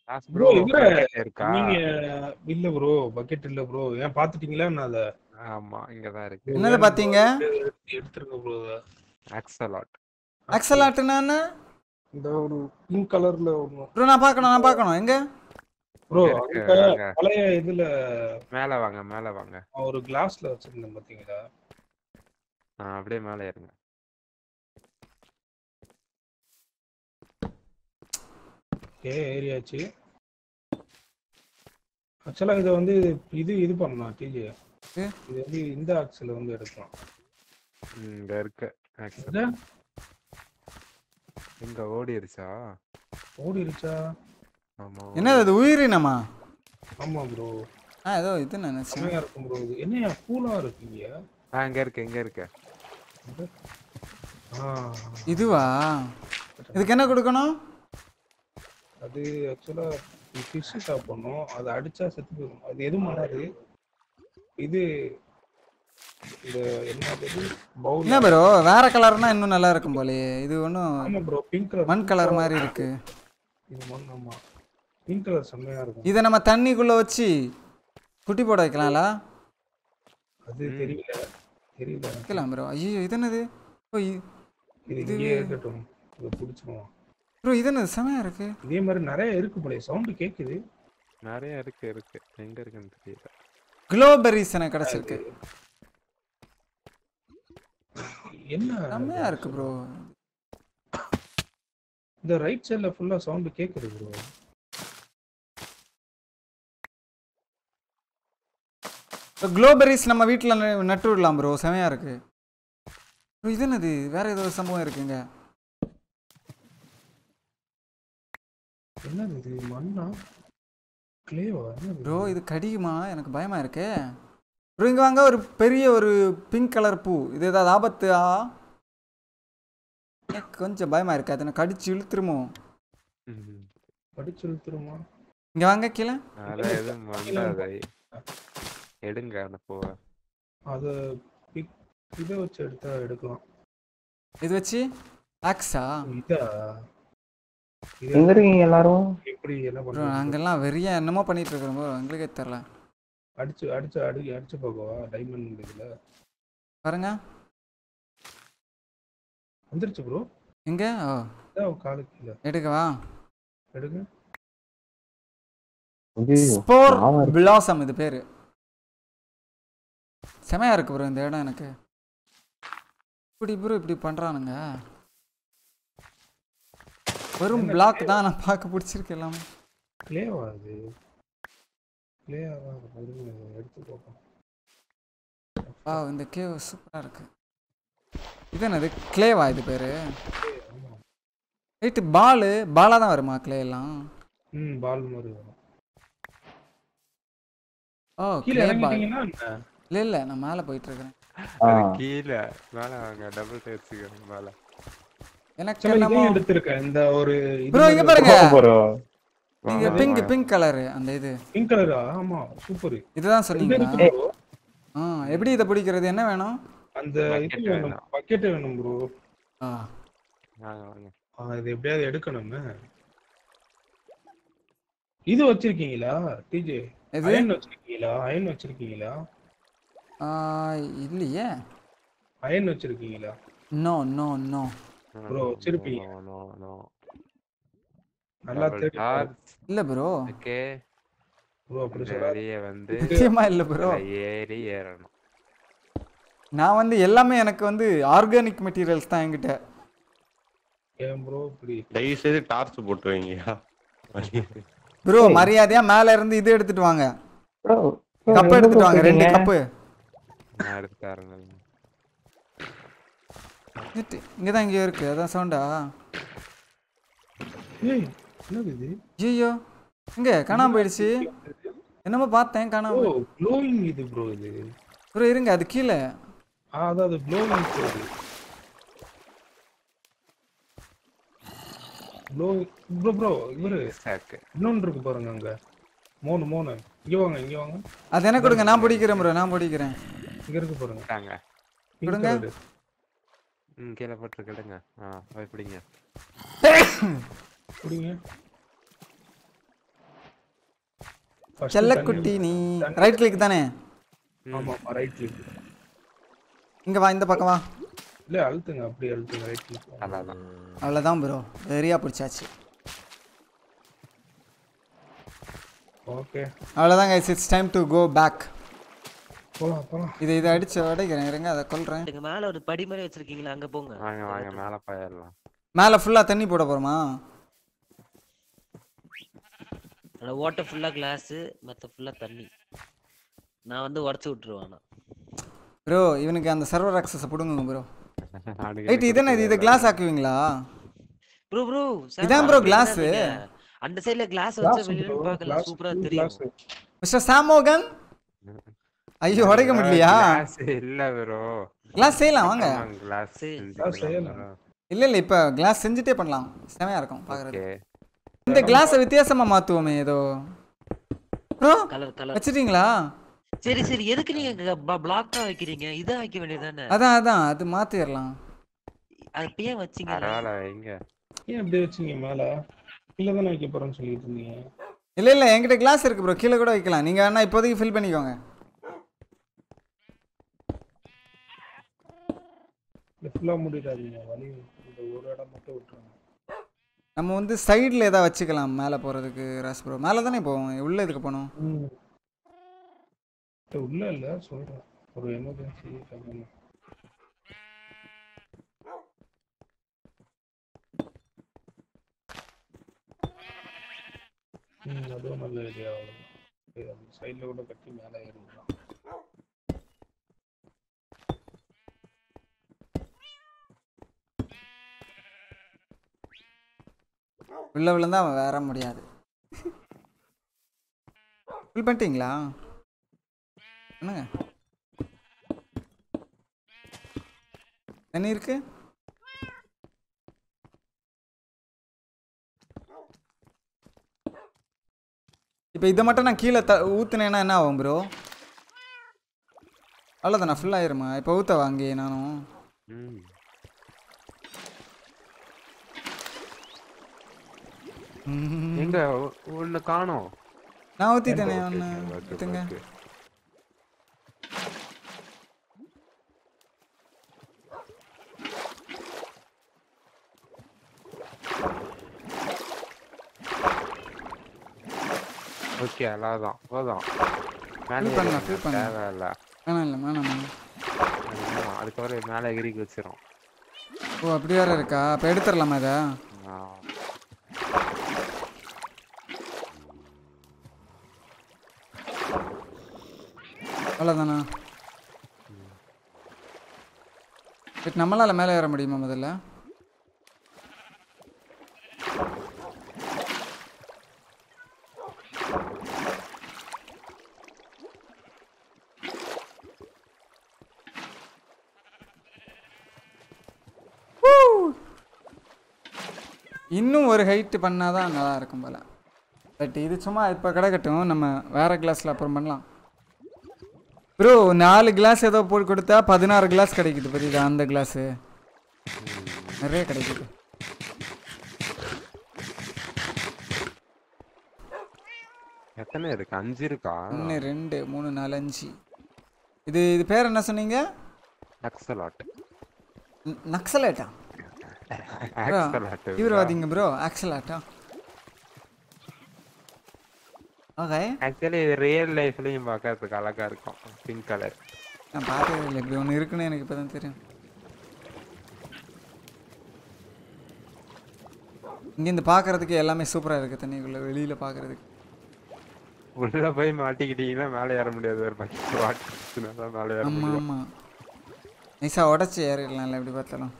Last bro bro இதுல இருக்கா நீங்க இல்ல ப்ரோ பக்கெட் இல்ல ப்ரோ ஏன் பாத்துட்டீங்களா நான் அத ஆமா இங்கதான் இருக்கு என்னது பாத்தீங்க எடுத்துருங்க ப்ரோ ஆக்சலாட் அக்ஸலாட்டுனா என்ன இந்த ஒரு பிங்க் கலர்ல ஒண்ணு ப்ரோ நான் பார்க்கணும் நான் பார்க்கணும் எங்க ப்ரோ இருக்கு, அங்க வாங்க. பழைய இதுல மேல வாங்க மேல வாங்க நான் ஒரு கிளாஸ்ல வச்சிருந்தேன் பாத்தீங்களா ஆ, அப்படியே மேல ஏறுங்க ஏ ஏரியாச்சு ஆக்சுவலா இதை வந்து இது இது பண்ணலாம் டிஜே ஏ? இது வந்து இந்த ஆக்சில் வந்து எடுக்கலாம் ம், இங்க இருக்கு ஆக்சல் இது இங்க ஓடிருச்சா ஓடிருச்சா ஆமா என்னது அது உயிரினமா ஆமா ப்ரோ ஆ ஏதோ இது நினைச்சேன் செமையா இருக்கும் ப்ரோ இது என்ன கூலா இருக்கீங்க ஆ இங்க இருக்கு இங்க இருக்கு ஆ இதுவா இதுக்கு என்ன கொடுக்கணும் அது ஆக்சுவலா ஃபிஷ் சாப்பிடணும் அதை அடிச்சா செத்து போயிடும் அது எதுவும் பண்ணாது இது இந்த என்ன பவுல் என்ன ப்ரோ வேற கலர்னா இன்னும் நல்லா இருக்கும் போலயே இது ஒன்றும் ஆமா ப்ரோ பிங்க் கலர் மண் கலர் மாதிரி இருக்கு இது மண் ஆமா பிங்க் கலர் செம்மையா இருக்கும் இதை நம்ம தண்ணிக்குள்ள வச்சு குட்டி போட வைக்கலாம்ல அது தெரியல தெரியல வைக்கலாம் ப்ரோ ஐயோ இது என்னது ஓ இது இங்கேயே இருக்கட்டும் இதை பிடிச்சிருவோம் ப்ரோ இது என்னது செமையா இருக்கு இதே மாதிரி நிறைய இருக்கு போல சவுண்ட் கேக்குது நிறைய இருக்கு இருக்கு எங்க இருக்குன்னு தெரியல குளோபெரிஸ் எனக்கு கிடைச்சிருக்கு என்ன செமையா இருக்கு ப்ரோ இந்த ரைட் சைடுல ஃபுல்லா சவுண்ட் கேக்குது ப்ரோ குளோபெரிஸ் நம்ம வீட்டில் நட்டு விடலாம் ப்ரோ செமையா இருக்கு ப்ரோ இது என்னது வேற ஏதோ ஒரு சம்பவம் இருக்குங்க என்னது இது மண்ணா கிளேவா என்னது ப்ரோ இது கடிக்குமா எனக்கு பயமா இருக்கே ப்ரோ இங்க வாங்க ஒரு பெரிய ஒரு பிங்க் கலர் பூ இது ஏதாவது ஆபத்து ஆ எனக்கு கொஞ்சம் பயமா இருக்கு அதை நான் கடிச்சு இழுத்துருமோ ம். படிச்சு இழுத்துருமா இங்க வாங்க கீழே அதெல்லாம் எதுவும் வந்தாது எடுங்க அந்த பூவை அத பிக் இதை வச்சு எடுத்தா எடுக்கலாம் இது வச்சு ஆக்ஸா இதா இது எங்க இருக்கீங்க எல்லாரும் எப்படி என்ன ப்ரோ பண்றது நாங்கெல்லாம் வெறியா என்னமோ பண்ணிட்டு இருக்கிறோம் ப்ரோ எங்களுக்கே தெரில அடிச்சு அடிச்சு அடி அடிச்சு பார்க்கவா டைமண்ட் இதுல பாருங்க வந்துருச்சு ப்ரோ எங்க ஓ இதான் காலு கீழே எடுக்கவா எடுங்க ஐயையோ, ஸ்போர் ஞாபகம் இருக்கு. பிளாசம் இது பேரு செமையா இருக்கு ப்ரோ இந்த இடம் எனக்கு இப்படி ப்ரோ இப்படி பண்றானுங்க வெறும் பிளாக் தான் நான் பார்க்க பிடிச்சிருக்கு எல்லாமே கிளேவா இது கிளேவா இருங்க, எடுத்து பார்ப்போம் வா இந்த கேவ் சூப்பரா இருக்கு இது என்னது கிளேவா இது பேரு ஆமா ரைட்டு பாலு பாலா தான் வருமா கிளே எல்லாம் ம் பால் மாதிரி வரும் ஓ கீழே கிளே பால் இறங்கிட்டீங்கன்னா என்ன? இல்ல இல்ல நான் மேல போயிட்டு இருக்கிறேன் ஆ, அது கீழே மேல வாங்க டபுள் டேப்ஸுக்கு மேல எனக்கு சரி, என்னமோ இதையும் எடுத்திருக்கேன் இந்த ஒரு ப்ரோ இங்க பாருங்க bro. இங்க வாங்க, பிங்க் வாங்க. பிங்க் கலரு அந்த இது பிங்க் கலரா ஆமா சூப்பர் இதுதான் எங்க சொன்னீங்களா இருக்கு bro? ஆ எப்படி இதை பிடிக்கிறது என்ன வேணும் அந்த இது Bucket வேணும் வேணும். பக்கெட் வேணும் ப்ரோ ஆ வாங்க வாங்க இது எப்படியாவது எடுக்கணுமே இது வச்சிருக்கீங்களா டிஜே எது அயன் வச்சிருக்கீங்களா அயன் வச்சிருக்கீங்களா ஆ, இல்லையே அயன் வச்சிருக்கீங்களா நோ நோ நோ Bro, வச்சிருப்பீங்க. No, no, no. நல்லா Double தேடி taps. இல்ல ப்ரோ Okay. ப்ரோ அப்படி இந்த சொல்லாத வழியே வந்து நிச்சயமா இல்ல ப்ரோ இதுல ஏறி ஏறணும் நான் வந்து எல்லாமே எனக்கு வந்து ஆர்கானிக் மெட்டீரியல்ஸ் தான் என்கிட்ட ஏன் ப்ரோ இப்படி தயவு செய்து டார்ச் போட்டு வைங்கயா ப்ரோ மரியாதையா மேல இருந்து இது எடுத்துட்டு வாங்க bro, bro, கப் எங்க எடுத்துட்டு வாங்க ரெண்டு போறீங்க? கப்பு நான் எடுத்து தரேன் இங்கதான் இங்க இருக்கு அதான் சவுண்டா ஏய் என்னது இது ஐயோ இங்க காணாம போயிடுச்சு என்னமோ பார்த்தேன் காணாம ஓ க்ளோயிங் இது ப்ரோ இது ப்ரோ இருங்க அது கீழே ஆ அதான் அது க்ளோயிங் போகுது க்ளோயிங் ப்ரோ ப்ரோ இவரு சாக்கு இன்னொன்று இருக்கு பாருங்க அங்க மூணு மூணு இங்க வாங்க இங்க வாங்க அது எனக்கு கொடுங்க நான் பிடிக்கிறேன் ப்ரோ நான் பிடிக்கிறேன் இங்க இருக்கு பாருங்க தாங்க Pink கொடுங்க. colour. ம் கீழே போட்டு கிடுங்க ஆ போய் பிடிங்க குடிங்க First செல்லக்குட்டி தண்ணி- நீ ரைட் கிளிக் தானே ஆமா ஆமா ரைட் கிளிக் இங்க வா இந்த பக்கம் வா இல்ல அழுத்துங்க அப்படியே அழுத்துங்க ரைட் கிளிக் அதான் அவ்வளோதான் ப்ரோ வெறியா பிடிச்சாச்சு ஓகே அவ்வளோதான் guys it's time to go back போலாம் போலாம் இதை இதை அடிச்சு உடைக்கிறேன் இருங்க அதை கொல்றேன் இங்க மேல ஒரு படி மாதிரி வச்சிருக்கீங்களா அங்க போங்க வாங்க வாங்க மேல போயிடலாம் மேலே ஃபுல்லாக தண்ணி போட போகிறோமா அந்த ஓட்ட ஃபுல்லா கிளாஸ் மத்த ஃபுல்லா தண்ணி நான் வந்து உடச்சு விட்டுருவேன் ஆனா. ப்ரோ இவனுக்கு அந்த சர்வர் ஆக்சஸை பிடுங்குங்க ப்ரோ நானுக்கு ரைட் இது என்ன இது இதை கிளாஸ் ஆக்குவீங்களா ப்ரோ ப்ரோ இதான் bro glass. அந்த சைடுல கிளாஸ் கிளாஸ் வச்சு வெளியில பார்க்கலாம் சூப்பரா தெரியும் மிஸ்டர் சாமோகன் ஐயோ உடைக்க முடியலையா Glass இல்ல ப்ரோ கிளாஸ் செய்யலாம் வாங்க கிளாஸ் சரி. செய்யலாம். இல்லை இல்லை இப்போ கிளாஸ் செஞ்சுட்டே பண்ணலாம் செமையாக இருக்கும் பார்க்குறது ஓகே இந்த கிளாஸை வித்தியாசமாக மாற்றுவோமே ஏதோ ப்ரோ கலர் கலர் வச்சிட்டீங்களா சரி சரி எதுக்கு நீங்க பிளாக்கா வைக்கிறீங்க இதை வைக்க வேண்டியதானே அதான் அதான் அது மாற்றிடலாம் அது இப்ப ஏன் வச்சீங்க பரவாயில்ல வைங்க ஏன் இப்படி வச்சீங்க மேல கீழே தானே வைக்க போறேன்னு சொல்லிட்டு இருந்தீங்க இல்லை இல்லை என்கிட்ட கிளாஸ் இருக்கு ப்ரோ கீழே கூட வைக்கலாம் நீங்கள் வேணா இப்போதைக்கு ஃபில் பண்ணிக்கோங்க இல்ல ஃபுல்லா மூடிடாதீங்க வழி இந்த ஒரு இடம் மட்டும் விட்டுருங்க நம்ம வந்து சைடில் ஏதாவது வச்சுக்கலாம் மேலே போகிறதுக்கு ராஸ் ப்ரோ மேலே தானே போவோம் உள்ளே இதுக்கு போகணும் ம். இல்ல, உள்ள இல்ல சொல்றேன் ஒரு எமர்ஜென்சி டைம் ம் அதுவும் நல்ல ஐடியா அவ்வளோதான் சைடில் கூட கட்டி மேலே ஏறிடலாம் உள்ளே விழுந்தா வேற முடியாது ஃபில் பண்ணிட்டீங்களா என்னங்க தண்ணி இருக்கு இப்போ இதை மட்டும் நான் கீழே த ஊற்றுனேன்னா என்ன ஆகும் ப்ரோ அவ்வளோதானா ஃபுல் ஆயிருமா இப்போ ஊற்றவா அங்கேயே நானும் ம் எங்க ஒ- ஒண்ணு காணோம் நான் ஊற்றிட்டேனே Okay, ஒன்று okay, okay, ஊற்றுங்க okay. ஓகே அவ்வளோதான் போதும் மேலே Fill பண்ணலாம், ஏறிடுங்க, fill பண்ணலாம். தேவையில்ல வேணாம் இல்லை வேணாம் வேணாம் ஆமா, அதுக்கப்புறம் மேலே எகிரிக்கு வச்சிரும் ஓ அப்படி வேற இருக்கா அப்போ எடுத்துடலாமா இதை ஆ. அவ்வளோதானா பட் நம்மளால மேலே ஏற முடியுமா முதல்ல இன்னும் ஒரு ஹைட்டு பண்ணாதான் நல்லா இருக்கும் போல பட் இது சும்மா இப்போ கிடக்கட்டும் நம்ம வேற கிளாஸில் அப்புறம் பண்ணலாம் ப்ரோ நாலு கிளாஸ் ஏதோ போட்டு கொடுத்தா பதினாறு கிளாஸ் கிடைக்குது புரியுதா அந்த கிளாஸு நிறைய கிடைக்குது எத்தனை இருக்கு அஞ்சு இருக்கா ஒன்று ரெண்டு மூணு நாலு அஞ்சு இது இது பேர் என்ன சொன்னீங்க ஆக்சலாட் ந- நக்சலேட்டா ஆக்சலாட் தீவிரவாதிங்க ப்ரோ ஆக்சலாட்டா ஓகே ஆக்சுவலி இது ரியல் லைஃப்லயும் பார்க்கறதுக்கு அழகா இருக்கும் பிங்க் கலர் நான் பார்த்ததே இல்லை இப்படி ஒன்று இருக்குன்னு எனக்கு இப்போ தான் தெரியும் இங்கேருந்து பார்க்கறதுக்கு எல்லாமே சூப்பராக இருக்குது தண்ணிக்குள்ளே வெளியில் பார்க்கறதுக்கு உள்ள போய் மாட்டிக்கிட்டீங்கன்னா மேலே ஏற முடியாது ஒரு பக்கெட் வாட்டர் தான் மேலே ஏற ஆமாம் முடியும் ஆமாம் நைஸாக உடச்சி ஏறிடலாம்ல எப்படி பார்த்தாலும்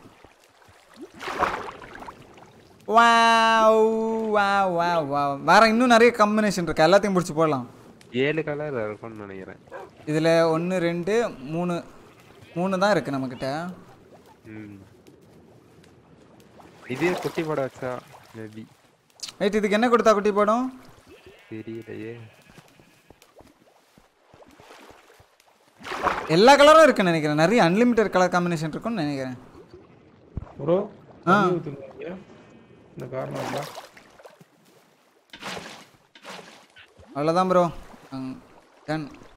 வாவ் வாவ் வாவ் வாவ் வேற இன்னும் நிறைய காம்பினேஷன் இருக்கு எல்லாத்தையும் பிடிச்சி போடலாம் ஏழு கலர் இருக்கும்னு நினைக்கிறேன் இதில் ஒன்று ரெண்டு மூணு மூணு தான் இருக்குது நம்மக்கிட்ட ம் இதே குட்டி போட வச்சா மேபி ரைட் இதுக்கு என்ன கொடுத்தா குட்டி போடும் தெரியலையே எல்லா கலரும் இருக்குன்னு நினைக்கிறேன் நிறைய அன்லிமிட்டட் கலர் காம்பினேஷன் இருக்கும்னு நினைக்கிறேன் ப்ரோ ஆ. தண்ணி ஊத்துங்க இங்க. இந்த காரணம் அவ்வளோதான் ப்ரோ டன்